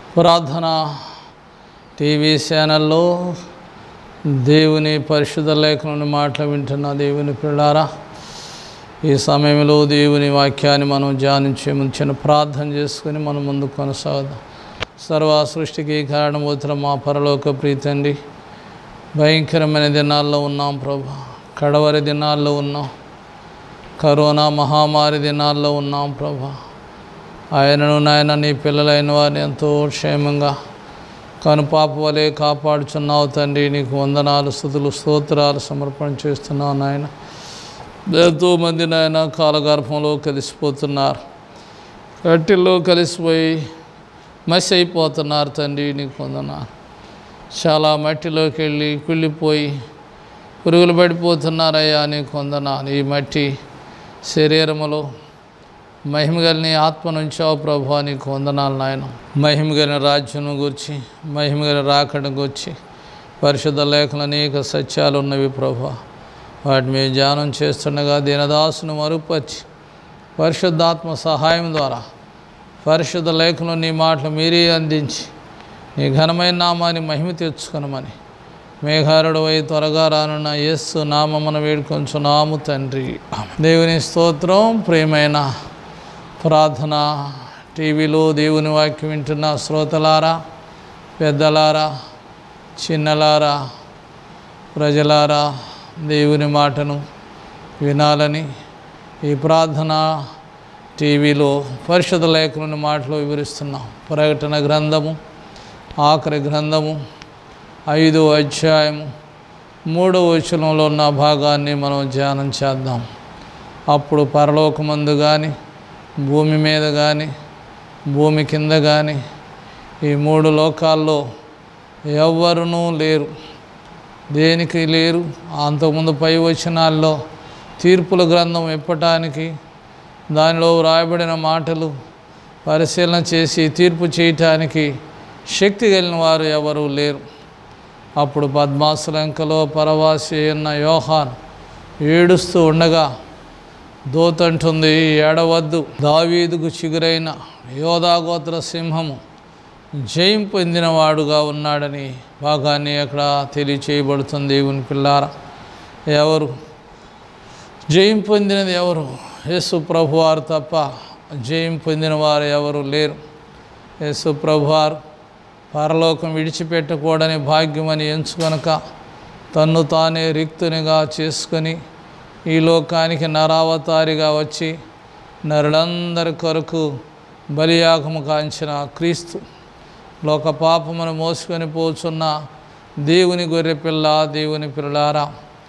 ప్రార్థన టీవీ ఛానల్లో దేవుని పరిశుద్ధ లేఖనుని మాటలు వింటున్న దేవుని పిల్లారా ఈ సమయంలో దేవుని వాక్యాన్ని మనం ధ్యానించే ముందు చిన్న ప్రార్థన చేసుకుని మనం ముందు కొనసాగుదాం సర్వ సృష్టికి కారణమవుతున్న మా పరలోక ప్రీతండి భయంకరమైన దినాల్లో ఉన్నాం ప్రభా కడవరి దినాల్లో ఉన్నాం కరోనా మహామారి దినాల్లో ఉన్నాం ప్రభా ఆయనను నాయన నీ పిల్లలైన వారిని ఎంతో క్షేమంగా కనుపాప వలె కాపాడుచున్నావు తండ్రి నీకు వందనాలు స్థుతులు స్తోత్రాలు సమర్పణ చేస్తున్నావు నాయన ఎంతోమంది నాయన కాలగర్భంలో కలిసిపోతున్నారు కట్టిల్లో కలిసిపోయి మసి అయిపోతున్నారు తండ్రి నీకు వందనాలు చాలా మట్టిలోకి వెళ్ళి కుళ్ళిపోయి పురుగులు పడిపోతున్నారయ్యా నీకు వందనాలు ఈ మట్టి శరీరములో మహిమగలిని ఆత్మ నుంచావు ప్రభు నీకు వందనాలు నాయన మహిమగలిన రాజ్యం గురించి మహిమగలిన రాకడ గురించి పరిశుద్ధ లేఖలు అనేక సత్యాలు ఉన్నవి ప్రభు వాటి మీద ధ్యానం చేస్తుండగా దీనదాసును మరుపరిచి పరిశుద్ధాత్మ సహాయం ద్వారా పరిశుద్ధ లేఖను నీ మాటలు మీరే అందించి నీ ఘనమైన నామాన్ని మహిమ తెచ్చుకొనమని మేఘారుడు అయి త్వరగా రానున్న యేస్సు నామమున వేడుకొంచున్నాము తండ్రి దేవుని స్తోత్రం ప్రియమైన ప్రార్థన టీవీలో దేవుని వాక్యం వింటున్న శ్రోతలారా పెద్దలారా చిన్నలారా ప్రజలారా దేవుని మాటను వినాలని ఈ ప్రార్థన టీవీలో పరిశుద్ధ లేఖలను మాటలు వివరిస్తున్నాం ప్రకటన గ్రంథము ఆఖరి గ్రంథము ఐదో అధ్యాయము మూడవ వచనంలో ఉన్న భాగాన్ని మనం ధ్యానం చేద్దాం అప్పుడు పరలోకమందు కానీ భూమి మీద కానీ భూమి కింద కానీ ఈ మూడు లోకాల్లో ఎవ్వరునూ లేరు దేనికి లేరు అంతకుముందు పై వచనాల్లో తీర్పుల గ్రంథం ఇప్పటానికి దానిలో వ్రాయబడిన మాటలు పరిశీలన చేసి తీర్పు చేయటానికి శక్తి కలిగిన వారు ఎవరు లేరు అప్పుడు పద్మాసులంకలో పరవాసి అయిన యోహాన్ ఏడుస్తూ ఉండగా దోతంటుంది ఏడవద్దు దావీదుకు చిగురైన యోధాగోత్ర సింహము జయం పొందినవాడుగా ఉన్నాడని భాగాన్ని అక్కడ తెలియచేయబడుతుంది దేవుని పిల్లార ఎవరు జయం పొందినది ఎవరు యేసు ప్రభువారు తప్ప జయం పొందిన వారు ఎవరు లేరు యేసు ప్రభువారు పరలోకం విడిచిపెట్టకూడని భాగ్యమని ఎంచుకొనక తన్ను తానే రిక్తునిగా చేసుకొని ఈ లోకానికి నరావతారిగా వచ్చి నరులందరి కొరకు బలియాగము కాంచిన క్రీస్తు లోక పాపమును మోసుకొని పోచున్న దేవుని గొర్రెపిల్ల దేవుని పిల్లారా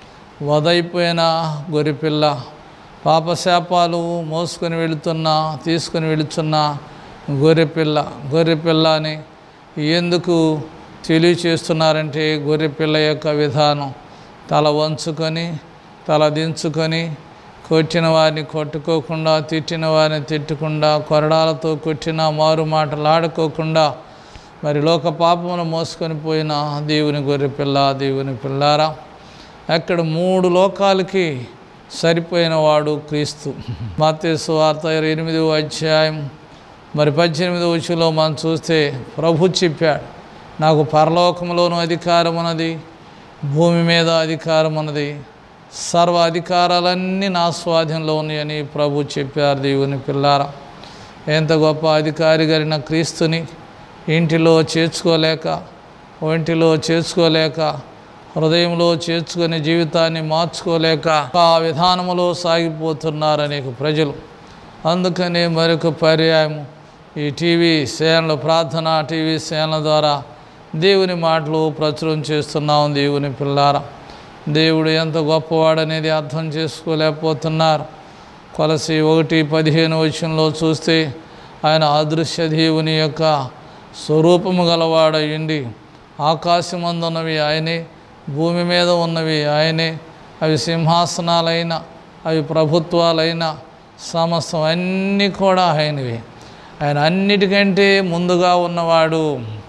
వదైపోయిన గొర్రెపిల్ల పాపశాపాలు మోసుకొని వెళుతున్న తీసుకొని వెళుతున్న గొర్రెపిల్ల గొర్రెపిల్ల అని ఎందుకు తెలియచేస్తున్నారంటే గొర్రెపిల్ల యొక్క విధానం తల వంచుకొని తల దించుకొని కొట్టిన వారిని కొట్టుకోకుండా తిట్టిన వారిని తిట్టకుండా కొరడాలతో కొట్టిన మారు మాటలాడుకోకుండా మరి లోక పాపమును మోసుకొని పోయిన దేవుని గొర్రెపిల్ల దేవుని పిల్లారా అక్కడ మూడు లోకాలకి సరిపోయిన వాడు క్రీస్తు మత్తేసు వార్త ఎనిమిదో అధ్యాయం మరి పద్దెనిమిదో వచ్చులో మనం చూస్తే ప్రభు చెప్పాడు నాకు పరలోకంలోనూ అధికారం ఉన్నది భూమి మీద అధికారం ఉన్నది సర్వ అధికారాలన్నీ నా స్వాధీనంలో ఉన్నాయని ప్రభు చెప్పారు దేవుని పిల్లారా ఎంత గొప్ప అధికారి కలిగిన క్రీస్తుని ఇంటిలో చేర్చుకోలేక ఒంటిలో చేర్చుకోలేక హృదయంలో చేర్చుకొని జీవితాన్ని మార్చుకోలేక ఆ విధానములో సాగిపోతున్నారు అనేక ప్రజలు అందుకనే మరొక పర్యాయం ఈ టీవీ సేనల ప్రార్థన టీవీ సేనల ద్వారా దేవుని మాటలు ప్రచురం చేస్తున్నాం దేవుని పిల్లారా దేవుడు ఎంత గొప్పవాడనేది అర్థం చేసుకోలేకపోతున్నారు కొలసి ఒకటి పదిహేను వచనంలో చూస్తే ఆయన అదృశ్య దేవుని యొక్క స్వరూపము గలవాడయ్యండి ఆకాశమందున్నవి ఆయనే భూమి మీద ఉన్నవి ఆయనే అవి సింహాసనాలైన అవి ప్రభుత్వాలైన సమస్తం అన్నీ కూడా ఆయనవి ఆయన అన్నిటికంటే ముందుగా ఉన్నవాడు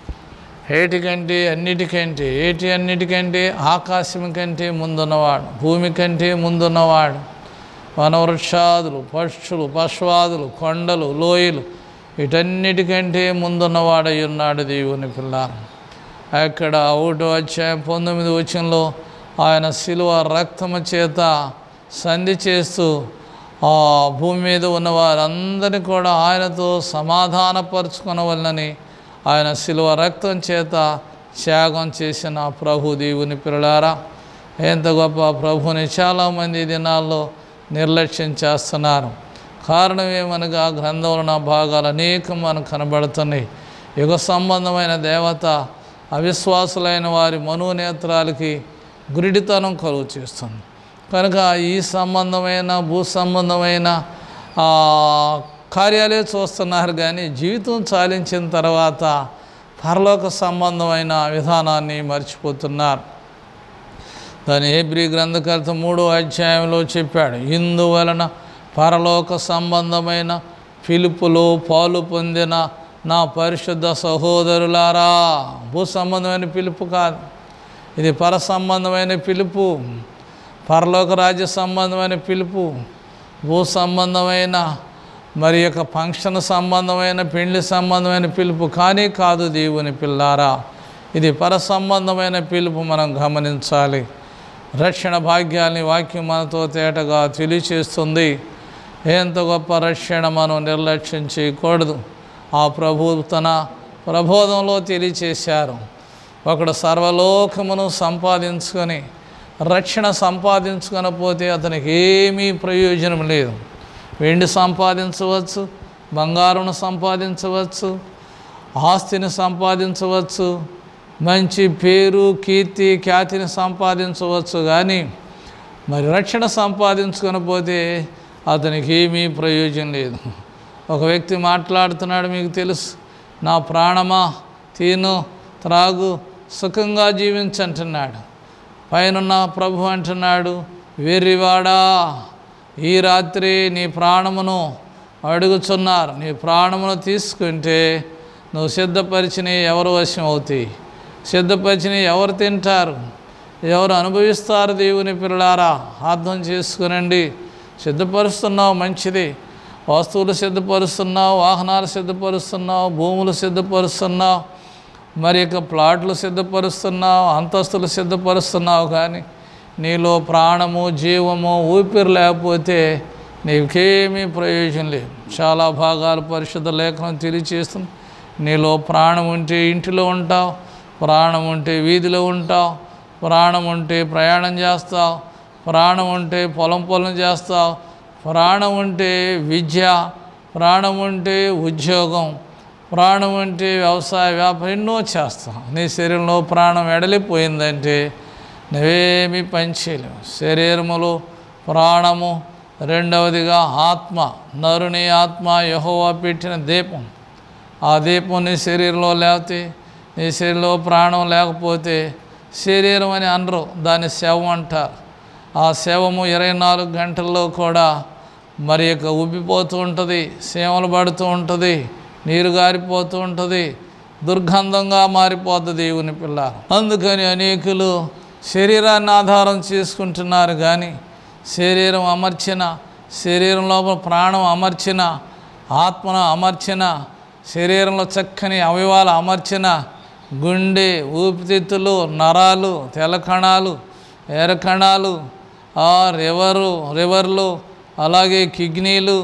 ఏటికంటే అన్నిటికంటే ఏటి అన్నిటికంటే ఆకాశం కంటే ముందున్నవాడు భూమి కంటే ముందున్నవాడు వనవృక్షాదులు పక్షులు పశ్వాదులు కొండలు లోయలు వీటన్నిటికంటే ముందున్నవాడై ఉన్నాడు దేవుని పిల్ల అక్కడ ఒకటో అధ్యాయం పంతొమ్మిది వచనంలో ఆయన శిలువ రక్తము చేత సంధి చేస్తూ ఆ భూమి మీద ఉన్న వారందరినీ కూడా ఆయనతో సమాధానపరుచుకునవలనని ఆయన శిలువ రక్తం చేత త్యాగం చేసిన ప్రభు దేవుని పిల్లలారా ఎంత గొప్ప ప్రభుని చాలామంది ఈ దినాల్లో నిర్లక్ష్యం చేస్తున్నారు కారణం ఏమనగా గ్రంథంలో నా భాగాలు అనేకం మనకు కనబడుతున్నాయి యుగ సంబంధమైన దేవత అవిశ్వాసులైన వారి మనోనేత్రాలకి గురిడితనం కలుగు చేస్తుంది కనుక ఈ సంబంధమైన భూ సంబంధమైన ఆ, కార్యాలే చూస్తున్నారు కానీ జీవితం చాలించిన తర్వాత పరలోక సంబంధమైన విధానాన్ని మర్చిపోతున్నారు దాని హెబ్రి గ్రంథకర్త మూడో అధ్యాయంలో చెప్పాడు ఇందువలన పరలోక సంబంధమైన పిలుపులో పాలు పొందిన నా పరిశుద్ధ సహోదరులారా భూ సంబంధమైన పిలుపు కాదు ఇది పర సంబంధమైన పిలుపు పరలోక రాజ్య సంబంధమైన పిలుపు భూ సంబంధమైన మరి యొక్క ఫంక్షన్ సంబంధమైన పెళ్లి సంబంధమైన పిలుపు కానీ కాదు దేవుని పిల్లారా ఇది పర సంబంధమైన పిలుపు మనం గమనించాలి రక్షణ భాగ్యాన్ని వాక్యం మనతో తేటగా తెలియచేస్తుంది ఎంత గొప్ప రక్షణ మనం నిర్లక్ష్యం చేయకూడదు ఆ ప్రభు తన ప్రబోధంలో తెలియచేశారు ఒకడు సర్వలోకమును సంపాదించుకొని రక్షణ సంపాదించుకొనపోతే అతనికి ఏమీ ప్రయోజనం లేదు వెండి సంపాదించవచ్చు బంగారును సంపాదించవచ్చు ఆస్తిని సంపాదించవచ్చు మంచి పేరు కీర్తి ఖ్యాతిని సంపాదించవచ్చు కానీ మరి రక్షణ సంపాదించుకొని పోతే అతనికి ఏమీ ప్రయోజనం లేదు ఒక వ్యక్తి మాట్లాడుతున్నాడు మీకు తెలుసు నా ప్రాణమా తిను త్రాగు సుఖంగా జీవించంటున్నాడు పైనున్న ప్రభు అంటున్నాడు వెర్రివాడా ఈ రాత్రి నీ ప్రాణమును అడుగుచున్నారు నీ ప్రాణమును తీసుకుంటే నువ్వు సిద్ధపరిచిన ఎవరు వశం అవుతాయి సిద్ధపరిచిన ఎవరు తింటారు ఎవరు అనుభవిస్తారు దేవుని పిల్లలారా అర్థం చేసుకునండి సిద్ధపరుస్తున్నావు మంచిది వస్తువులు సిద్ధపరుస్తున్నావు వాహనాలు సిద్ధపరుస్తున్నావు భూములు సిద్ధపరుస్తున్నావు మరి ఇక ప్లాట్లు సిద్ధపరుస్తున్నావు అంతస్తులు సిద్ధపరుస్తున్నావు కానీ నీలో ప్రాణము జీవము ఊపిరి లేకపోతే నీకేమీ ప్రయోజనం లేదు చాలా భాగాలు పరిశుద్ధ లేఖనం తెలియచేస్తుంది నీలో ప్రాణం ఉంటే ఇంటిలో ఉంటావు ప్రాణం ఉంటే వీధిలో ఉంటావు ప్రాణం ఉంటే ప్రయాణం చేస్తావు ప్రాణం ఉంటే పొలం పొలం చేస్తావు ప్రాణం ఉంటే విద్య ప్రాణం ఉంటే ఉద్యోగం ప్రాణం ఉంటే వ్యవసాయ వ్యాపారం ఎన్నో చేస్తాం నీ శరీరంలో ప్రాణం ఎడలిపోయిందంటే నువ్వేమీ పనిచేయలేవు శరీరములో ప్రాణము రెండవదిగా ఆత్మ నరుని ఆత్మ యహోవా పెట్టిన దీపం ఆ దీపం నీ శరీరంలో లేకపోతే నీ శరీరంలో ప్రాణం లేకపోతే శరీరం అని అనరు దాన్ని శవం అంటారు ఆ శవము ఇరవై నాలుగు గంటల్లో కూడా మరి యొక్క ఉబ్బిపోతూ ఉంటుంది సీమలు పడుతూ ఉంటుంది నీరు గారిపోతూ ఉంటుంది దుర్గంధంగా మారిపోతుంది దేవుని పిల్ల అందుకని అనేకులు శరీరాన్ని ఆధారం చేసుకుంటున్నారు కానీ శరీరం అమర్చిన శరీరం లోపల ప్రాణం అమర్చిన ఆత్మను అమర్చిన శరీరంలో చక్కని అవయవాలు అమర్చిన గుండె ఊపిరితిత్తులు నరాలు తెలకణాలు ఎరకణాలు ఆ రివరు రివర్లు అలాగే కిడ్నీలు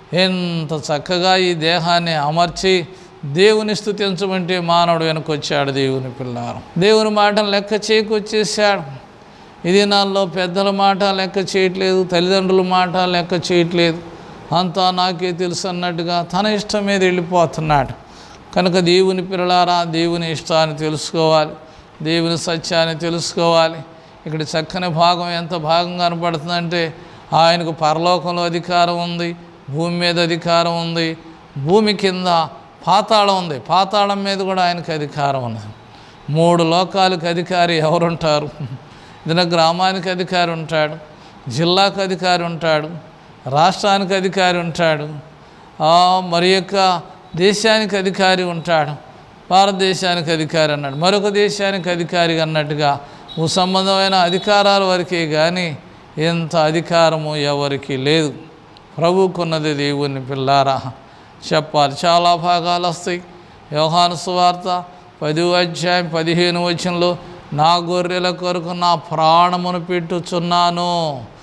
ఎంత చక్కగా ఈ దేహాన్ని అమర్చి దేవుని స్థుతించమంటే మానవుడు వెనకొచ్చాడు దేవుని పిల్లారు దేవుని మాటను లెక్క చేయకొచ్చేసాడు ఇది నాలో పెద్దల మాట లెక్క చేయట్లేదు తల్లిదండ్రుల మాట లెక్క చేయట్లేదు అంతా నాకే తెలుసు అన్నట్టుగా తన ఇష్టం మీద వెళ్ళిపోతున్నాడు కనుక దేవుని పిల్లలారా దేవుని ఇష్టాన్ని తెలుసుకోవాలి దేవుని సత్యాన్ని తెలుసుకోవాలి ఇక్కడ చక్కని భాగం ఎంత భాగం కనపడుతుందంటే ఆయనకు పరలోకంలో అధికారం ఉంది భూమి మీద అధికారం ఉంది భూమి కింద పాతాళం ఉంది పాతాళం మీద కూడా ఆయనకు అధికారం ఉంది మూడు లోకాలకు అధికారి ఎవరుంటారు ఇదిన గ్రామానికి అధికారి ఉంటాడు జిల్లాకు అధికారి ఉంటాడు రాష్ట్రానికి అధికారి ఉంటాడు ఆ, మరి యొక్క దేశానికి అధికారి ఉంటాడు భారతదేశానికి అధికారి అన్నాడు మరొక దేశానికి అధికారి అన్నట్టుగా భూ సంబంధమైన అధికారాల వరకే కానీ ఎంత అధికారము ఎవరికి లేదు ప్రభుకున్నది దేవుని పిల్లారా చెప్పాలి చాలా భాగాలు వస్తాయి యోహాను సువార్త పది అధ్యాయం పదిహేను వచనంలో నా గొర్రెల కొరకు నా ప్రాణమును పెట్టుచున్నాను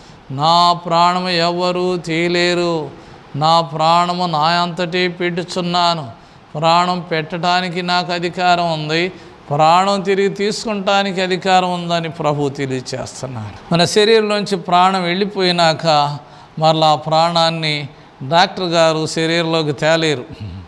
నా ప్రాణము ఎవ్వరూ తీయలేరు నా ప్రాణము నా అంతటి పెట్టుచున్నాను ప్రాణం పెట్టడానికి నాకు అధికారం ఉంది ప్రాణం తిరిగి తీసుకుంటానికి అధికారం ఉందని ప్రభు తెలియచేస్తున్నాడు మన శరీరంలోంచి ప్రాణం వెళ్ళిపోయినాక మరలా ఆ ప్రాణాన్ని డాక్టర్ గారు శరీరంలోకి తేలేరు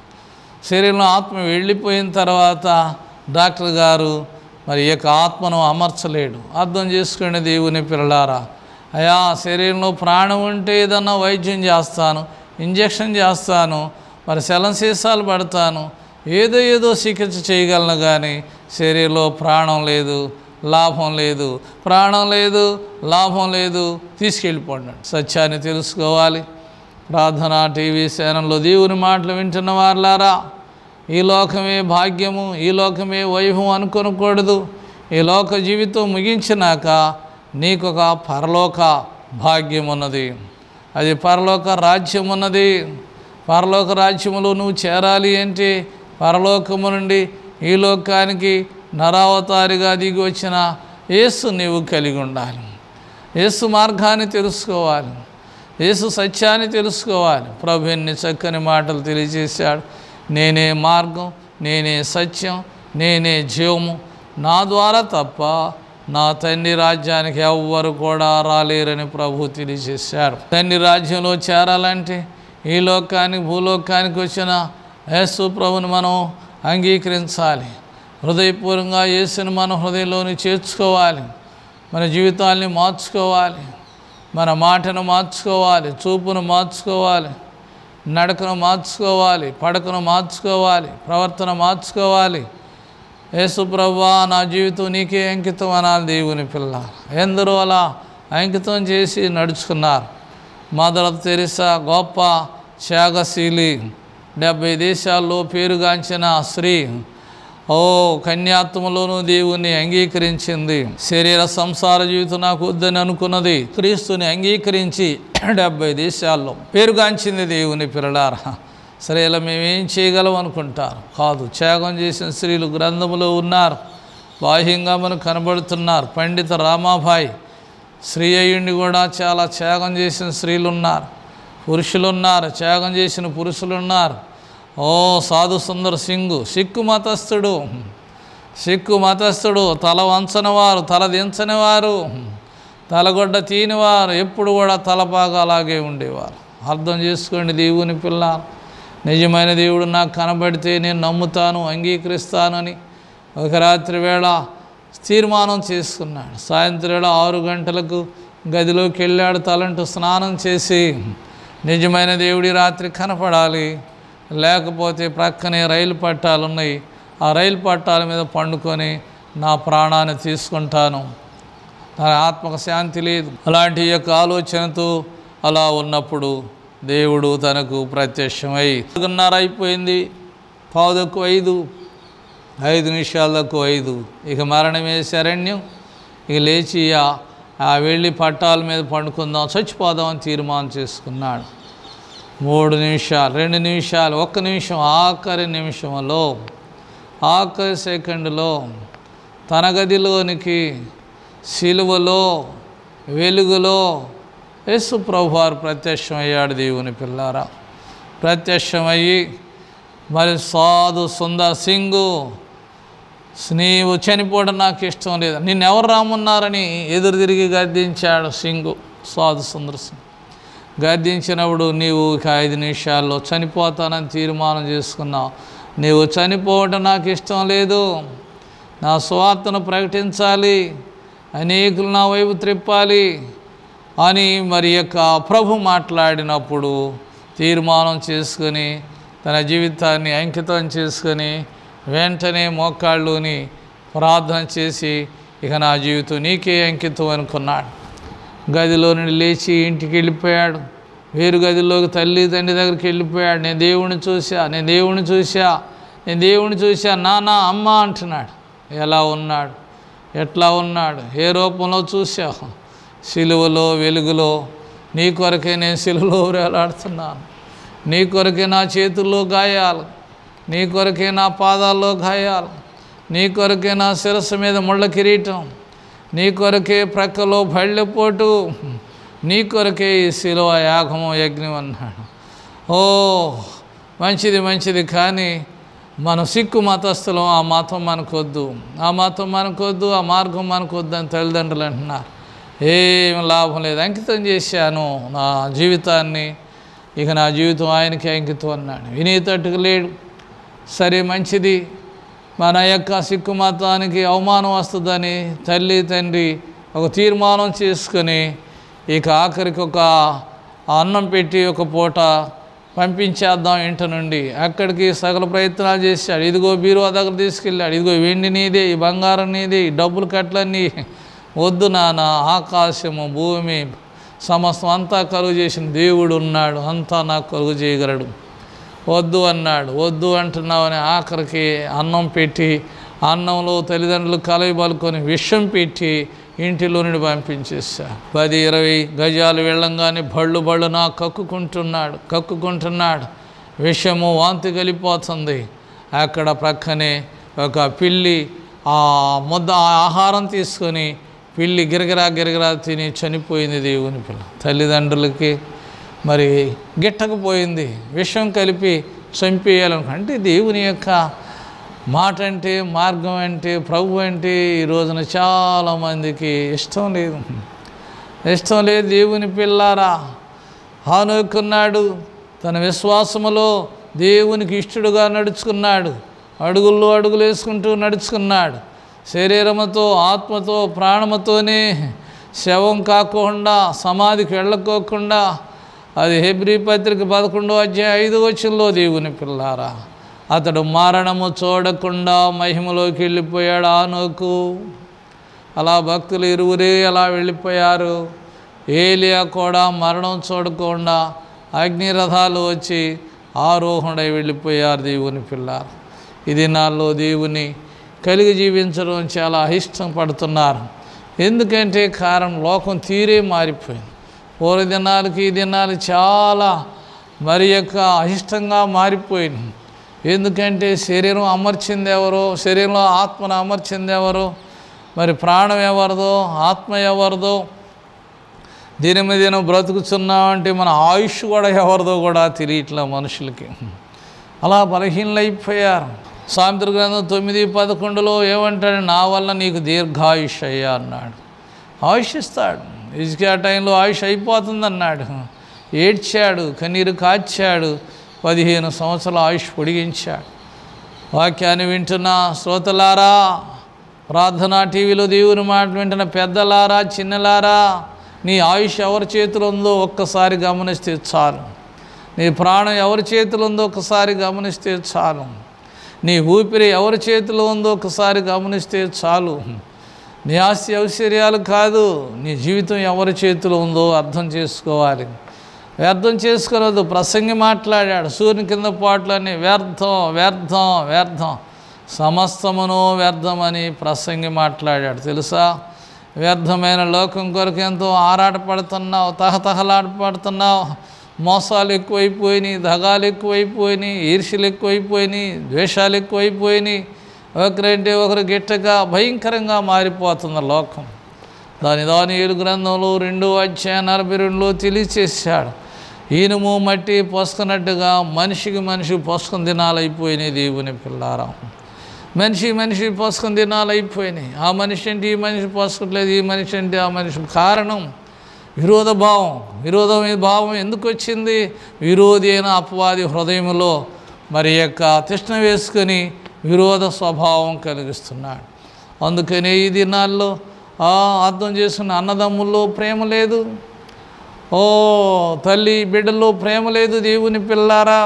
శరీరంలో ఆత్మ వెళ్ళిపోయిన తర్వాత డాక్టర్ గారు మరి ఈ యొక్క ఆత్మను అమర్చలేడు అర్థం చేసుకునే దేవుని పిల్లలారా అయా శరీరంలో ప్రాణం ఉంటే ఏదన్నా వైద్యం చేస్తాను ఇంజెక్షన్ చేస్తాను మరి శలం సీసాలు పడతాను ఏదో ఏదో చికిత్స చేయగలను కానీ శరీరంలో ప్రాణం లేదు లాభం లేదు ప్రాణం లేదు లాభం లేదు తీసుకెళ్ళిపోండి సత్యాన్ని తెలుసుకోవాలి ప్రార్థన టీవీ ఛానల్లో దేవుని మాటలు వింటున్న వారులారా ఈ లోకమే భాగ్యము ఈ లోకమే వైభవం అనుకొనకూడదు ఈ లోక జీవితం ముగించినాక నీకు ఒక పరలోక భాగ్యం ఉన్నది అది పరలోక రాజ్యం ఉన్నది పరలోక రాజ్యములో నువ్వు చేరాలి అంటే పరలోకము నుండి ఈ లోకానికి నరావతారిగా దిగి వచ్చిన యేసు నీవు కలిగి ఉండాలి యేసు మార్గాన్ని తెలుసుకోవాలి యేసు సత్యాన్ని తెలుసుకోవాలి ప్రభు ఎన్ని చక్కని మాటలు తెలియజేశాడు నేనే మార్గం నేనే సత్యం నేనే జీవము నా ద్వారా తప్ప నా తండ్రి రాజ్యానికి ఎవ్వరు కూడా రాలేరని ప్రభు తెలియజేశాడు తండ్రి రాజ్యంలో చేరాలంటే ఈ లోకానికి భూలోకానికి వచ్చిన యేసు ప్రభుని మనం అంగీకరించాలి హృదయపూర్వకంగా యేసుని మన హృదయంలోని చేర్చుకోవాలి మన జీవితాల్ని మార్చుకోవాలి మన మాటను మార్చుకోవాలి చూపును మార్చుకోవాలి నడకను మార్చుకోవాలి పడకను మార్చుకోవాలి ప్రవర్తన మార్చుకోవాలి యేసు ప్రభువా నా జీవితం నీకే అంకితం అనాలి దేవుని పిల్ల ఎందరో అలా అంకితం చేసి నడుచుకున్నారు మదర్ తెరిసా గొప్ప త్యాగశీలి డెబ్భై దేశాల్లో పేరుగాంచిన స్త్రీ ఓ కన్యాత్మలోను దేవుణ్ణి అంగీకరించింది శరీర సంసార జీవితం నాకు వద్దని అనుకున్నది క్రీస్తుని అంగీకరించి డెబ్బై దేశాల్లో పేరుగాంచింది దేవుని పిల్లలారా సరే ఇలా మేమేం చేయగలం అనుకుంటారు కాదు త్యాగం చేసిన స్త్రీలు గ్రంథములో ఉన్నారు బాహ్యంగా మనకు కనబడుతున్నారు పండిత రామాభాయ్ స్త్రీ అయ్యుండి కూడా చాలా త్యాగం చేసిన స్త్రీలు ఉన్నారు పురుషులు ఉన్నారు త్యాగం చేసిన పురుషులు ఉన్నారు ఓ సాధు సుందర్ సింగ్ సిక్కు మతస్థుడు సిక్కు మతస్థుడు తల వంచని వారు తల దించని వారు తలగొడ్డ తీనివారు ఎప్పుడు కూడా తలపాగా అలాగే ఉండేవారు అర్థం చేసుకోండి దేవుని పిల్ల నిజమైన దేవుడు నాకు కనబడితే నేను నమ్ముతాను అంగీకరిస్తానని ఒక రాత్రి వేళ తీర్మానం చేసుకున్నాడు సాయంత్రం వేళ ఆరు గంటలకు గదిలోకి వెళ్ళాడు తలంటూ స్నానం చేసి నిజమైన దేవుడి రాత్రి కనపడాలి లేకపోతే ప్రక్కనే రైలు పట్టాలు ఉన్నాయి ఆ రైలు పట్టాల మీద పండుకొని నా ప్రాణాన్ని తీసుకుంటాను నా ఆత్మకు శాంతి లేదు అలాంటి యొక్క ఆలోచనతో అలా ఉన్నప్పుడు దేవుడు తనకు ప్రత్యక్షమై నాలుగున్నర అయిపోయింది పావుదక్కు ఐదు ఐదు నిమిషాలకు ఐదు ఇక మరణమే శరణ్యం ఇక లేచి ఆ- ఆ వెళ్ళి పట్టాల మీద పండుకుందాం చచ్చిపోదామని తీర్మానం చేసుకున్నాడు మూడు నిమిషాలు రెండు నిమిషాలు ఒక్క నిమిషం ఆఖరి నిమిషంలో ఆఖరి సెకండ్లో తన గదిలోనికి సిలువలో వెలుగులో యేసు ప్రభువారు ప్రత్యక్షమయ్యాడు దేవుని పిల్లారా ప్రత్యక్షమయ్యి మరి సాధు సుందర్ సింగు నీవు చనిపోవడం నాకు ఇష్టం లేదు నిన్నెవరు రామన్నారని ఎదురు తిరిగి గద్దించాడు సింగు సాధు సుందర్ సింగ్ గద్దించినప్పుడు నీవు ఇక ఐదు నిమిషాల్లో చనిపోతానని తీర్మానం చేసుకున్నావు నీవు చనిపోవటం నాకు ఇష్టం లేదు నా స్వార్థను ప్రకటించాలి అనేకులు నా వైపు త్రిప్పాలి అని మరి యొక్క ప్రభు మాట్లాడినప్పుడు తీర్మానం చేసుకొని తన జీవితాన్ని అంకితం చేసుకొని వెంటనే మోకాళ్ళుని ప్రార్థన చేసి ఇక నా జీవితం నీకే అంకితం అనుకున్నాడు గదిలో నుండి లేచి ఇంటికి వెళ్ళిపోయాడు వేరు గదిలోకి తల్లి తండ్రి దగ్గరికి వెళ్ళిపోయాడు నేను దేవుణ్ణి చూసా నేను దేవుణ్ణి చూసా నేను దేవుణ్ణి చూసా నాన్న అమ్మ అంటున్నాడు ఎలా ఉన్నాడు ఎట్లా ఉన్నాడు ఏ రూపంలో చూసావు సిలువలో వెలుగులో నీ కొరకే నేను సిలువలో వేలాడుతున్నాను నీ కొరకే నా చేతుల్లో గాయాలు నీ కొరకే నా పాదాల్లో గాయాలు నీ కొరకే నా శిరస్సు మీద ముళ్ళ కిరీటం నీ కొరకే ప్రక్కలో బళ్ళెపోటు నీ కొరకే ఈ శిలువ యాగము యజ్ఞం అన్నాడు ఓ మంచిది మంచిది కానీ మనం సిక్కు మతస్థులం ఆ మతం మనకొద్దు ఆ మతం మనకొద్దు ఆ మార్గం మనకొద్దు అని తల్లిదండ్రులు అంటున్నారు ఏం లాభం లేదు అంకితం చేశాను నా జీవితాన్ని ఇక నా జీవితం ఆయనకి అంకితం అన్నాడు వినేటట్టుకు లేడు సరే మంచిది మన యొక్క సిక్కు మతానికి అవమానం వస్తుందని తల్లి తండ్రి ఒక తీర్మానం చేసుకొని ఇక ఆఖరికి ఒక అన్నం పెట్టి ఒక పూట పంపించేద్దాం ఇంటి నుండి అక్కడికి సకల ప్రయత్నాలు చేశాడు ఇదిగో బీరువా దగ్గర తీసుకెళ్ళాడు ఇదిగో వెండి నీదే ఈ బంగారం నీదే ఈ డబ్బులు కట్లన్నీ వద్దు నాన్న ఆకాశము భూమి సమస్తం అంతా కలుగు చేసిన దేవుడు ఉన్నాడు అంతా నాకు కలుగు చేయగలడు వద్దు అన్నాడు వద్దు అంటున్నావని ఆఖరికి అన్నం పెట్టి అన్నంలో తల్లిదండ్రులు కలయి పలుకొని విషం పెట్టి ఇంటిలో నుండి పంపించేసా పది ఇరవై గజాలు వెళ్ళంగానే బళ్ళు బళ్ళు నా కక్కుకుంటున్నాడు కక్కుకుంటున్నాడు విషము వాంతి కలిపోతుంది అక్కడ ప్రక్కనే ఒక పిల్లి ఆ ముద్ద ఆ ఆహారం తీసుకొని పిల్లి గిరగిరా గిరగిరా తిని చనిపోయింది దేవుని పిల్ల తల్లిదండ్రులకి మరి గిట్టకపోయింది విషం కలిపి చంపేయాలనుకో అంటే దేవుని యొక్క మాట అంటే మార్గం అంటే ప్రభు అంటే ఈ రోజున చాలామందికి ఇష్టం లేదు ఇష్టం లేదు దేవుని పిల్లారా హానుకున్నాడు తన విశ్వాసములో దేవునికి ఇష్టడుగా నడుచుకున్నాడు అడుగుల్లో అడుగులు వేసుకుంటూ నడుచుకున్నాడు శరీరముతో ఆత్మతో ప్రాణముతోనే శవం కాకుండా సమాధికి వెళ్ళకోకుండా అది హెబ్రి పత్రిక పదకొండో అధ్యాయ ఐదు వచ్చంలో దేవుని పిల్లారా అతడు మరణము చూడకుండా మహిమలోకి వెళ్ళిపోయాడు ఆనోకు అలా భక్తులు ఇరువురే అలా వెళ్ళిపోయారు ఏలియా కూడా మరణం చూడకుండా అగ్నిరథాలు వచ్చి ఆరోహణై వెళ్ళిపోయారు దేవుని పిల్లారు ఇది నాలో దేవుని కలిగి జీవించడం చాలా ఇష్టం పడుతున్నారు ఎందుకంటే కారణం లోకం తీరే మారిపోయింది పూర్వ దినాలకి ఈ దినాలు చాలా మరి యొక్క అయిష్టంగా మారిపోయింది ఎందుకంటే శరీరం అమర్చింది ఎవరో శరీరంలో ఆత్మను అమర్చింది ఎవరో మరి ప్రాణం ఎవరిదో ఆత్మ ఎవరిదో దినం దినం బ్రతుకుతున్నామంటే మన ఆయుష్ కూడా ఎవరిదో కూడా తెలియట్లే మనుషులకి అలా బలహీనలైపోయారు సాయంత్ర గ్రంథం తొమ్మిది పదకొండులో ఏమంటాడు నా వల్ల నీకు దీర్ఘాయుష్ అయ్యా అన్నాడు ఆయుష్ ఇస్తాడు ఇసుక ఆ టైంలో ఆయుష్ అయిపోతుంది అన్నాడు ఏడ్చాడు కన్నీరు కాచాడు పదిహేను సంవత్సరాల ఆయుష్ పొడిగించాడు వాక్యాన్ని వింటున్న శ్రోతలారా ప్రార్థనా టీవీలో దేవుని మాట వింటున్న పెద్దలారా చిన్నలారా నీ ఆయుష్ ఎవరి చేతిలో ఉందో ఒక్కసారి గమనిస్తే చాలు నీ ప్రాణం ఎవరి చేతిలో ఉందో ఒకసారి గమనిస్తే చాలు నీ ఊపిరి ఎవరి చేతిలో ఉందో ఒకసారి గమనిస్తే చాలు నీ ఆస్తి ఐశ్వర్యాలు కాదు నీ జీవితం ఎవరి చేతిలో ఉందో అర్థం చేసుకోవాలి వ్యర్థం చేసుకోవద్దు ప్రసంగి మాట్లాడాడు సూర్యుని కింద పాటలని వ్యర్థం వ్యర్థం వ్యర్థం సమస్తమును వ్యర్థమని ప్రసంగి మాట్లాడాడు తెలుసా వ్యర్థమైన లోకం కొరకు ఎంతో ఆరాటపడుతున్నావు తహతహలాటపడుతున్నావు మోసాలు ఎక్కువైపోయినాయి దగాలు ఎక్కువైపోయినాయి ఈర్ష్యలు ఎక్కువైపోయినాయి ద్వేషాలు ఎక్కువైపోయినాయి ఒకరంటే ఒకరు గిట్టగా భయంకరంగా మారిపోతుంది లోకం దాని దాని ఏడు గ్రంథంలో రెండో అధ్యాయ నలభై రెండులో తెలియచేశాడు ఈనుము మట్టి పోసుకున్నట్టుగా మనిషికి మనిషి పోసుకుని దినాలు అయిపోయినాయి దేవుని పిల్లారం మనిషి మనిషి పోసుకుని దినాలు అయిపోయినాయి ఆ మనిషి అంటే ఈ మనిషి పోసుకోవట్లేదు ఈ మనిషి అంటే ఆ మనిషి కారణం విరోధ భావం విరోధం భావం ఎందుకు వచ్చింది విరోధి అయిన అపవాది హృదయంలో మరి యొక్క తృష్ణ వేసుకొని విరోధ స్వభావం కలిగిస్తున్నాడు అందుకనే ఈ దినాల్లో ఆ, అర్థం చేసుకున్న అన్నదమ్ముల్లో ప్రేమ లేదు ఓ తల్లి బిడ్డల్లో ప్రేమ లేదు దేవుని పిల్లారా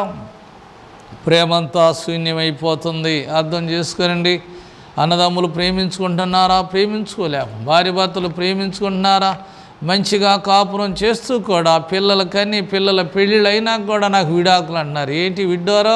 ప్రేమంతా శూన్యమైపోతుంది అర్థం చేసుకోనండి అన్నదమ్ములు ప్రేమించుకుంటున్నారా ప్రేమించుకోలేము భార్య భర్తలు ప్రేమించుకుంటున్నారా మంచిగా కాపురం చేస్తూ కూడా పిల్లల కని పిల్లల పెళ్ళిళ్ళు అయినా కూడా నాకు విడాకులు అంటున్నారు ఏంటి విడ్డోరం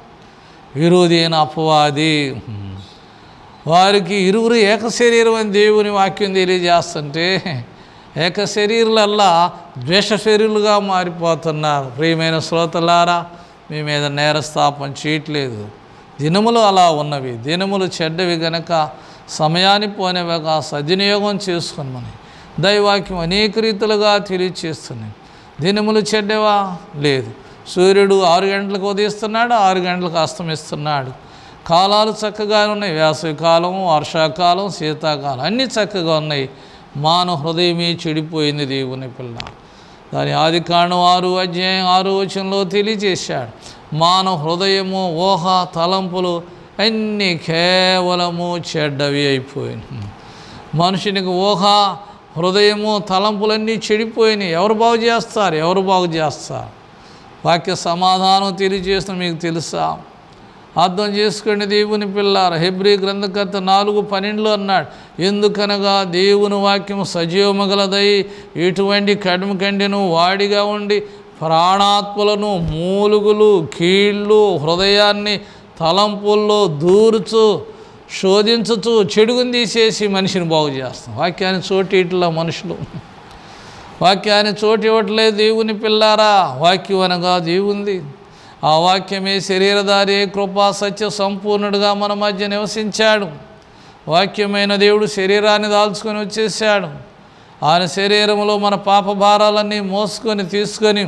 విరోధి అయిన అపవాది వారికి ఇరువురు ఏక శరీరం అని దేవుని వాక్యం తెలియజేస్తుంటే ఏక శరీరులల్లా ద్వేష శరీరులుగా మారిపోతున్నారు ప్రియమైన శ్రోతలారా మీ మీద నేరస్థాపం చేయట్లేదు దినములు అలా ఉన్నవి దినములు చెడ్డవి గనక సమయాన్ని పోనేవక సద్వినియోగం చేసుకున్నామని దైవాక్యం అనేక రీతులుగా తెలియచేస్తున్నాయి దినములు చెడ్డవా లేదు సూర్యుడు ఆరు గంటలకు ఉదయిస్తున్నాడు ఆరు గంటలకు అస్తమిస్తున్నాడు కాలాలు చక్కగా ఉన్నాయి వేసవి కాలం వర్షాకాలం శీతాకాలం అన్నీ చక్కగా ఉన్నాయి మానవ హృదయమే చెడిపోయింది దేవుని పిల్ల దాని ఆది కాండం ఆరు అధ్యాయం ఆరు వచనంలో తెలియజేశాడు మానవ హృదయము ఊహ తలంపులు అన్నీ కేవలము చెడ్డవి అయిపోయినాయి మనుషునికి ఊహ హృదయము తలంపులన్నీ చెడిపోయినాయి ఎవరు బాగు చేస్తారు ఎవరు బాగు చేస్తారు వాక్య సమాధానం తెలియజేసిన మీకు తెలుసా అర్థం చేసుకోండి దేవుని పిల్లారు హెబ్రి గ్రంథకర్త నాలుగు పన్నెండులో అన్నాడు ఎందుకనగా దేవుని వాక్యం సజీవమగలదై ఎటువంటి కడుము కండిను వాడిగా ఉండి ప్రాణాత్మలను మూలుగులు కీళ్ళు హృదయాన్ని తలంపుల్లో దూరుచు శోధించుచు చెడుగుని తీసేసి మనిషిని బాగు చేస్తాం వాక్యాన్ని చోటి ఇట్లా మనుషులు వాక్యాన్ని చోటు ఇవ్వట్లేదు దేవుని పిల్లారా వాక్యం అనగా దేవుంది ఆ వాక్యమే శరీరధారి కృపా సత్య సంపూర్ణుడుగా మన మధ్య నివసించాడు వాక్యమైన దేవుడు శరీరాన్ని దాల్చుకొని వచ్చేసాడు ఆయన శరీరంలో మన పాప భారాలన్నీ మోసుకొని తీసుకొని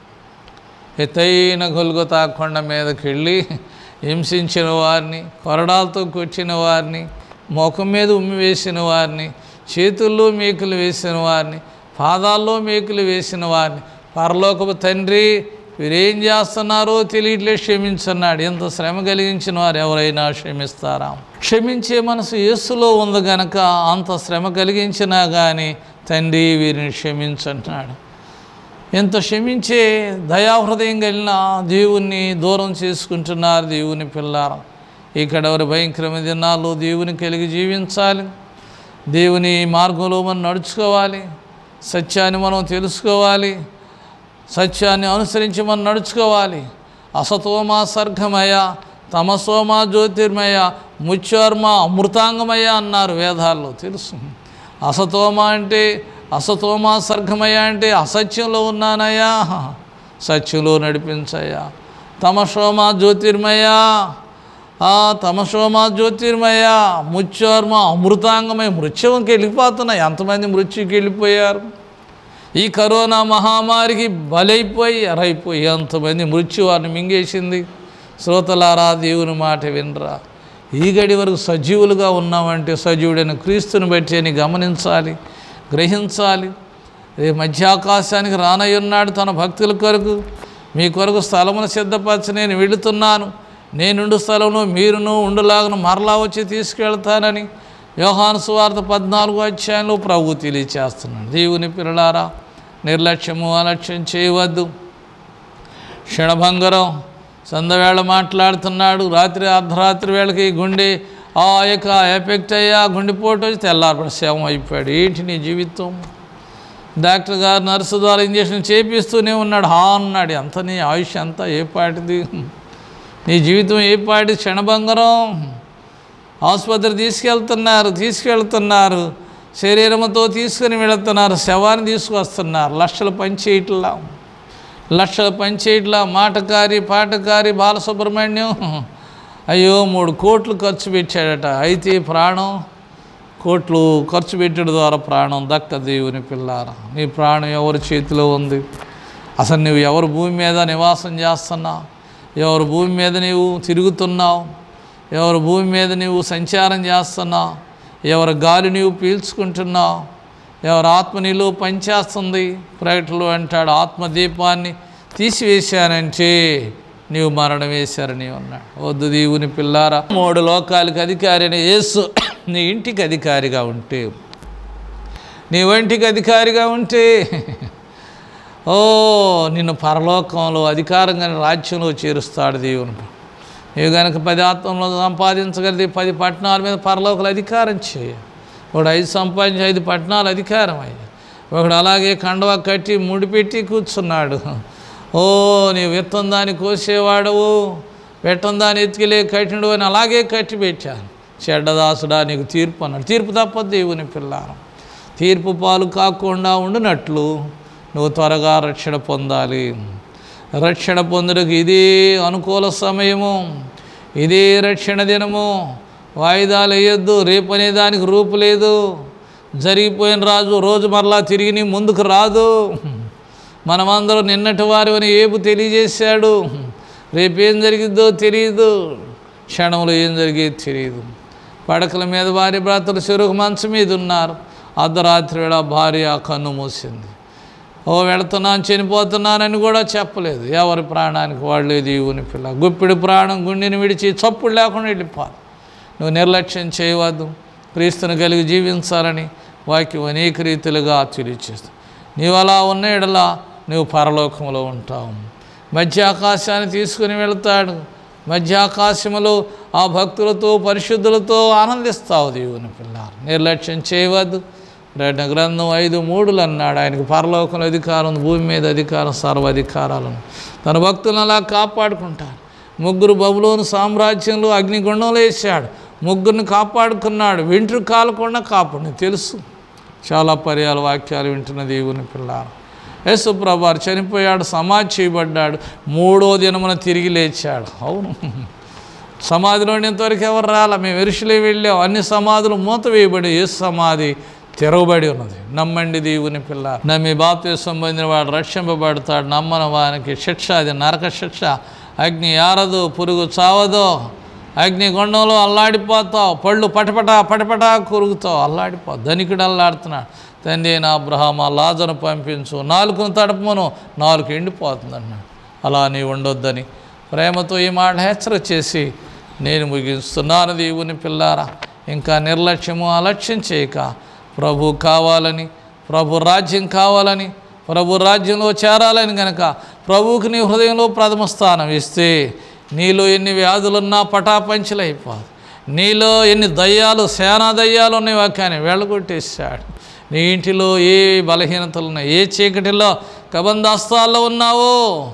ఎత్తైన గొల్గొతా కొండ మీదకి వెళ్ళి హింసించిన వారిని కొరడాలతో కొట్టిన వారిని ముఖం మీద ఉమ్మి వేసిన వారిని చేతుల్లో మేకులు వేసిన వారిని పాదాల్లో మేకులు వేసిన వారిని పరలోకపు తండ్రి వీరేం చేస్తున్నారో తెలియట్లే క్షమించున్నాడు ఎంత శ్రమ కలిగించిన వారు ఎవరైనా క్షమిస్తారా క్షమించే మనసు యేసులో ఉంది గనక అంత శ్రమ కలిగించినా కానీ తండ్రి వీరిని క్షమించంటున్నాడు ఎంత క్షమించే దయాహృదయం కలిగిన దేవుణ్ణి దూరం చేసుకుంటున్నారు దేవుని పిల్లారం ఇక్కడ ఎవరి భయంకరమైన దినాల్లో దేవుని కలిగి జీవించాలి దేవుని మార్గంలో మనం నడుచుకోవాలి సత్యాన్ని మనం తెలుసుకోవాలి సత్యాన్ని అనుసరించి మనం నడుచుకోవాలి అసతోమా సర్గమయ తమసోమా జ్యోతిర్మయ ముచ్చర్మ అమృతాంగమయ అన్నారు వేదాల్లో తెలుసు అసతోమ అంటే అసతోమా సర్గమయ అంటే అసత్యంలో ఉన్నానయ్యా సత్యంలో నడిపించయ్యా తమసోమా జ్యోతిర్మయ ఆ తమసోమా జ్యోతిర్మయ ముచ్చర్మ అమృతాంగమయ మృత్యువుకి వెళ్ళిపోతున్నాయి ఎంతమంది మృత్యుకి వెళ్ళిపోయారు ఈ కరోనా మహామారికి బలైపోయి ఎరైపోయి ఎంతమంది మృత్యు వారిని మింగేసింది శ్రోతలారా దేవుని మాట వినరా ఈ గడి వరకు సజీవులుగా ఉన్నామంటే సజీవుడైన క్రీస్తుని బట్టి అని గమనించాలి గ్రహించాలి రేపు మధ్యాకాశానికి రానయ్యున్నాడు తన భక్తుల కొరకు మీ కొరకు స్థలమును సిద్ధపరచి నేను వెళుతున్నాను నేనుండు స్థలంలో మీరును ఉండులాగను మరలా వచ్చి తీసుకెళ్తానని యోహాను సువార్త పద్నాలుగు అధ్యాయంలో ప్రభు తెలియచేస్తున్నాడు దేవుని పిల్లలారా నిర్లక్ష్యము అలక్ష్యం చేయవద్దు క్షణభంగరం సందవేళ మాట్లాడుతున్నాడు రాత్రి అర్ధరాత్రి వేళకి గుండె ఆ యొక్క ఎఫెక్ట్ అయ్యా గుండెపోటు వచ్చి తెల్లారపడి శవం అయిపోయాడు ఏంటి నీ జీవితం డాక్టర్ గారు నర్సు ద్వారా ఇంజక్షన్ చేపిస్తూనే ఉన్నాడు హా అన్నాడు ఎంత నీ ఆయుష్ అంతా ఏ పాటిది నీ జీవితం ఏ పాటి క్షణభంగరం ఆసుపత్రి తీసుకెళ్తున్నారు తీసుకెళ్తున్నారు శరీరంతో తీసుకుని వెళుతున్నారు శవాన్ని తీసుకొస్తున్నారు లక్షలు పంచేయట్లా లక్షలు పంచేయట్లా మాటకారి పాటకారి బాలసుబ్రహ్మణ్యం అయ్యో మూడు కోట్లు ఖర్చు పెట్టాడట అయితే ప్రాణం కోట్లు ఖర్చు పెట్టడం ద్వారా ప్రాణం దక్క దేవుని పిల్లార నీ ప్రాణం ఎవరి చేతిలో ఉంది అసలు నువ్వు ఎవరు భూమి మీద నివాసం చేస్తున్నావు ఎవరు భూమి మీద నీవు తిరుగుతున్నావు ఎవరు భూమి మీద నీవు సంచారం చేస్తున్నావు ఎవరి గాలి నీవు పీల్చుకుంటున్నావు ఎవరి ఆత్మ నీలో పనిచేస్తుంది ప్రకటనలో అంటాడు ఆత్మదీపాన్ని తీసివేశానంటే నీవు మరణం వేశారని అన్నాడు వద్దు దేవుని పిల్లారా మూడు లోకాలకు అధికారి అయిన యేసు నీ ఇంటికి అధికారిగా ఉంటే నీ వంటికి అధికారిగా ఉంటే ఓ నిన్ను పరలోకంలో అధికారంగా రాజ్యంలో చేరుస్తాడు దేవుని నీవు కనుక పది ఆత్మలో సంపాదించగలిగితే పది పట్టణాల మీద పరలోకలు అధికారం చేయ ఒకడు ఐదు సంపాదించి ఐదు పట్టణాలు అధికారం అయ్యా ఒకడు అలాగే కండవా కట్టి ముడిపెట్టి కూర్చున్నాడు ఓ నీవు విత్తం దాన్ని కోసేవాడవు పెట్టం దాన్ని ఎత్తికెళ్ళే కట్టినడు అని అలాగే కట్టి పెట్టాను చెడ్డదాసుడా నీకు తీర్పు అన్నాడు తీర్పు తప్పదు దేవుని పిల్లారం తీర్పు పాలు కాకుండా ఉండునట్లు నువ్వు త్వరగా రక్షణ పొందాలి రక్షణ పొందుటకు ఇదే అనుకూల సమయము ఇదే రక్షణ దినము వాయిదాలు వేయొద్దు రేపు అనే దానికి రూపు లేదు జరిగిపోయిన రాజు రోజు మరలా తిరిగి నీ ముందుకు రాదు మనమందరం నిన్నటి వారి అని ఏపు తెలియజేశాడు రేపేం జరిగిద్దో తెలియదు క్షణంలో ఏం జరిగేది తెలియదు పడకల మీద భార్య భర్తలు చెరుకు మంచం మీద ఉన్నారు అర్ధరాత్రి వేళ భార్య కన్ను మూసింది ఓ వెళుతున్నాను చనిపోతున్నానని కూడా చెప్పలేదు ఎవరి ప్రాణానికి వాళ్ళు దేవుని పిల్ల గుప్పిడి ప్రాణం గుండెని విడిచి చప్పుడు లేకుండా వెళ్ళిపోవాలి నువ్వు నిర్లక్ష్యం చేయవద్దు క్రీస్తుని కలిగి జీవించాలని వాక్యం అనేక రీతిలుగా తెలియచేస్తుంది నీవు అలా ఉన్న ఎడల నువ్వు పరలోకంలో ఉంటావు మధ్య ఆకాశాన్ని తీసుకుని వెళ్తాడు మధ్య ఆకాశములో ఆ భక్తులతో పరిశుద్ధులతో ఆనందిస్తావు దేవుని పిల్ల నిర్లక్ష్యం చేయవద్దు రెండ గ్రంథం ఐదు మూడులు అన్నాడు ఆయనకు పరలోకంలో అధికారం ఉంది, భూమి మీద అధికారం సర్వ అధికారాలను తన భక్తులను అలా కాపాడుకుంటారు ముగ్గురు బబులోను సామ్రాజ్యంలో అగ్నిగుండంలో వేసాడు ముగ్గురిని కాపాడుకున్నాడు వెంట్రు కాలకుండా కాపాడు నీకు తెలుసు చాలా పర్యాల వాక్యాలు వింటున్న దేవుని పిల్లారు యేసు ప్రభారు చనిపోయాడు సమాధి చేయబడ్డాడు మూడో దినమున తిరిగి లేచాడు అవును సమాధిలో ఇంతవరకు ఎవరు రాలా మేము ఎరుషులే వెళ్ళాం అన్ని సమాధులు మూత వేయబడి ఏ సమాధి తెరవబడి ఉన్నది నమ్మండి దేవుని పిల్ల నమ్మి బాప్తీసం పొందిన వాడు రక్షింపబడతాడు నమ్మన వానికి శిక్ష అది నరక శిక్ష అగ్ని ఆరదు పురుగు చావదో అగ్నిగుండంలో అల్లాడిపోతావు పళ్ళు పటపట పటపట కొరుకుతావు అల్లాడిపోతావు ధనికుడు అల్లాడుతున్నాడు తండ్రి నా అబ్రహామ లాజను పంపించు నాలుగును తడపమును నాలుగు ఎండిపోతుంది అన్నాడు అలా నీ ఉండొద్దని ప్రేమతో ఈ మాట హెచ్చరిక చేసి నేను ముగిస్తున్నాను దేవుని పిల్లారా ఇంకా నిర్లక్ష్యము అలక్ష్యం చేయక ప్రభు కావాలని ప్రభు రాజ్యం కావాలని ప్రభు రాజ్యంలో చేరాలని గనక ప్రభువుకి నీ హృదయంలో ప్రథమ స్థానం ఇస్తే నీలో ఎన్ని వ్యాధులున్నా పటాపంచలైపోదు నీలో ఎన్ని దయ్యాలు సేనా దయ్యాలు ఉన్నాయి వాక్యాన్ని వెళ్ళగొట్టేశాడు నీ ఇంటిలో ఏ బలహీనతలు ఉన్నాయి ఏ చీకటిలో కబందాస్తాల్లో ఉన్నావో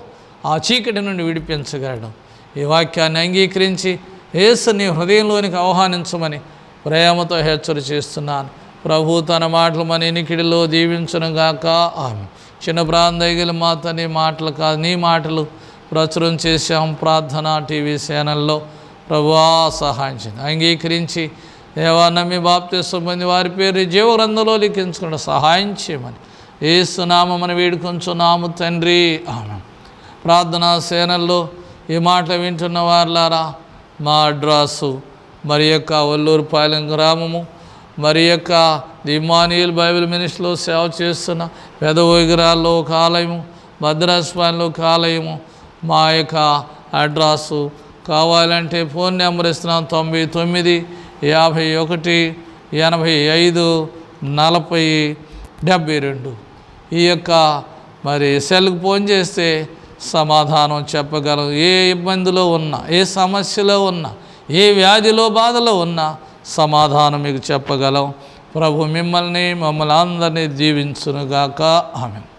ఆ చీకటి నుండి విడిపించగలడు ఈ వాక్యాన్ని అంగీకరించి యేసు నీ హృదయంలోనికి ఆహ్వానించమని ప్రేమతో హెచ్చరి చేస్తున్నాను ప్రభు తన మాటలు మన ఎనికిడిలో దీవించనుగాక ఆమె చిన్న ప్రాంతగిల మాత నీ మాటలు కాదు నీ మాటలు ప్రచురం చేశాం ప్రార్థన టీవీ ఛానల్లో ప్రభువా సహాయం చేయండి అంగీకరించి దేవా నమ్మి బాప్తీసం పొంది వారి పేరు జీవగ్రంథంలో లిఖించుకుని సహాయం చేయమని ఏసునామని వేడుకొంచున్నాము తండ్రి ఆమె ప్రార్థనా సేనల్లో ఈ మాట వింటున్న వారులారా మా అడ్రస్సు మరి యొక్క ఒల్లూరుపాలెం గ్రామము మరి యొక్క ఇమానియల్ బైబిల్ మినిస్ట్రీలో సేవ చేస్తున్న పెదవిగ్రహాల్లో ఒక ఆలయము భద్రాస్పాలెంలో ఒక ఆలయము మా యొక్క అడ్రస్సు కావాలంటే ఫోన్ నెంబర్ ఇస్తున్నాం తొంభై తొమ్మిది యాభై ఒకటి ఎనభై ఐదు నలభై డెబ్బై రెండు ఈ యొక్క మరి సెల్కి ఫోన్ చేస్తే సమాధానం చెప్పగలం ఏ ఇబ్బందిలో ఉన్నా ఏ సమస్యలో ఉన్నా ఏ వ్యాధిలో బాధలో ఉన్నా సమాధానం మీకు చెప్పగలం ప్రభు మిమ్మల్ని మమ్మల్ని అందరినీ దీవించునుగాక ఆమె